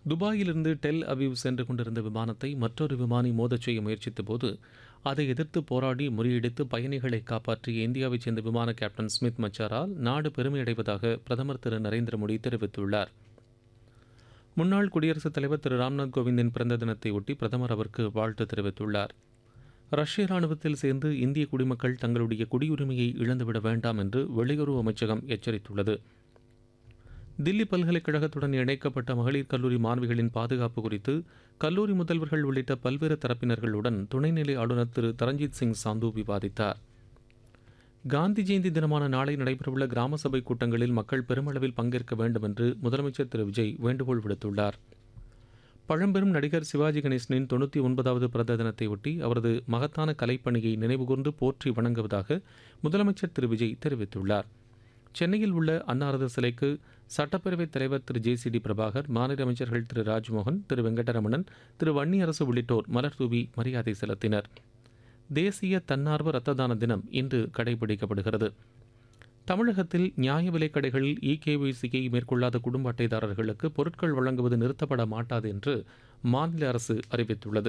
துபாயிலிருந்து Tel Aviv சென்று கொண்டிருந்த விமானத்தை மற்றொரு விமானி மோதச் செய்ய முயற்சித்தபோது அதை எதிர்த்து போராடி முறியடித்து பயணிகளை காப்பாற்றிய இந்தியாவைச் சேர்ந்த விமான கேப்டன் ஸ்மித் மச்சாரால் நாடு பெருமையடைவதாக பிரதமர் திரு நரேந்திர மோடி தெரிவித்துள்ளார் முன்னாள் குடியரசுத் தலைவர் திரு ராம்நாத் கோவிந்தின் பிறந்த தினத்தை ஒட்டி பிரதமர் அவருக்கு வாழ்த்து தெரிவித்துள்ளார் ரஷ்ய ராணுவத்தில் சேர்ந்து இந்திய குடிமக்கள் தங்களுடைய குடியுரிமையை இழந்துவிட வேண்டாம் என்று வெளியுறவு அமைச்சகம் எச்சரித்துள்ளது தில்லி பல்கலைக்கழகத்துடன் இணைக்கப்பட்ட மகளிர் கல்லூரி மாணவிகளின் பாதுகாப்பு குறித்து கல்லூரி முதல்வர்கள் உள்ளிட்ட பல்வேறு தரப்பினர்களுடன் துணைநிலை ஆளுநர் திரு தரஞ்சித் சிங் சாந்து விவாதித்தார் காந்தி ஜெயந்தி தினமான நாளை நடைபெறவுள்ள கிராம சபை கூட்டங்களில் மக்கள் பெருமளவில் பங்கேற்க வேண்டும் என்று முதலமைச்சர் திரு விஜய் வேண்டுகோள் விடுத்துள்ளார் பழம்பெரும் நடிகர் சிவாஜி கணேசனின் தொண்ணூற்றி ஒன்பதாவது பிறந்த தினத்தையொட்டி அவரது மகத்தான கலைப்பணியை நினைவுகூர்ந்து போற்றி வணங்குவதாக முதலமைச்சர் திரு விஜய் தெரிவித்துள்ளார் சென்னையில் உள்ள அன்னாரது சிலைக்கு சட்டப்பேரவைத் தலைவர் Thiru J C D Prabhakar மாநில அமைச்சர்கள் திரு ராஜ்மோகன் திரு வெங்கடரமணன் திரு வன்னியரசு உள்ளிட்டோர் மலர் தூவி மரியாதை செலுத்தினர் தேசிய தன்னார்வ இரத்த தான தினம் இன்று கடைபிடிக்கப்படுகிறது தமிழகத்தில் நியாய விலைக் கடைகளில் இகேஒய்சியை மேற்கொள்ளாத குடும்ப அட்டைதாரர்களுக்கு பொருட்கள் வழங்குவது நிறுத்தப்பட மாட்டாது என்று மாநில அரசு அறிவித்துள்ளது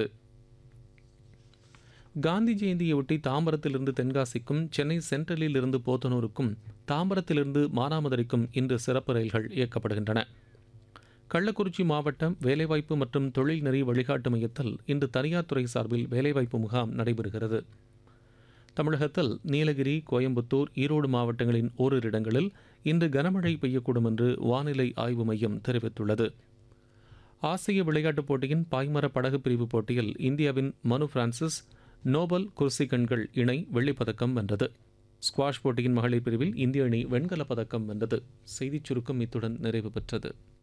காந்தி ஜெயந்தியொட்டி தாம்பரத்திலிருந்து தென்காசிக்கும் சென்னை சென்ட்ரலில் இருந்து போத்தனூருக்கும் தாம்பரத்திலிருந்து மானாமதுரைக்கும் இன்று சிறப்பு ரயில்கள் இயக்கப்படுகின்றன கள்ளக்குறிச்சி மாவட்டம் வேலைவாய்ப்பு மற்றும் தொழில் நெறி வழிகாட்டு மையத்தில் இன்று தனியார் துறை சார்பில் வேலைவாய்ப்பு முகாம் நடைபெறுகிறது தமிழகத்தில் நீலகிரி கோயம்புத்தூர் ஈரோடு மாவட்டங்களின் ஓரிரு இடங்களில் இன்று கனமழை பெய்யக்கூடும் என்று வானிலை ஆய்வு மையம் தெரிவித்துள்ளது ஆசிய விளையாட்டுப் போட்டியின் பாய்மர படகு பிரிவு போட்டியில் இந்தியாவின் மனு பிரான்சிஸ் நோபல் குர்சிகன்கள் இணை வெள்ளிப்பதக்கம் வென்றது ஸ்குவாஷ் போட்டியின் மகளிர் பிரிவில் இந்திய அணி வெண்கலப் பதக்கம் வென்றது செய்திச் சுருக்கம் இத்துடன் நிறைவு பெற்றது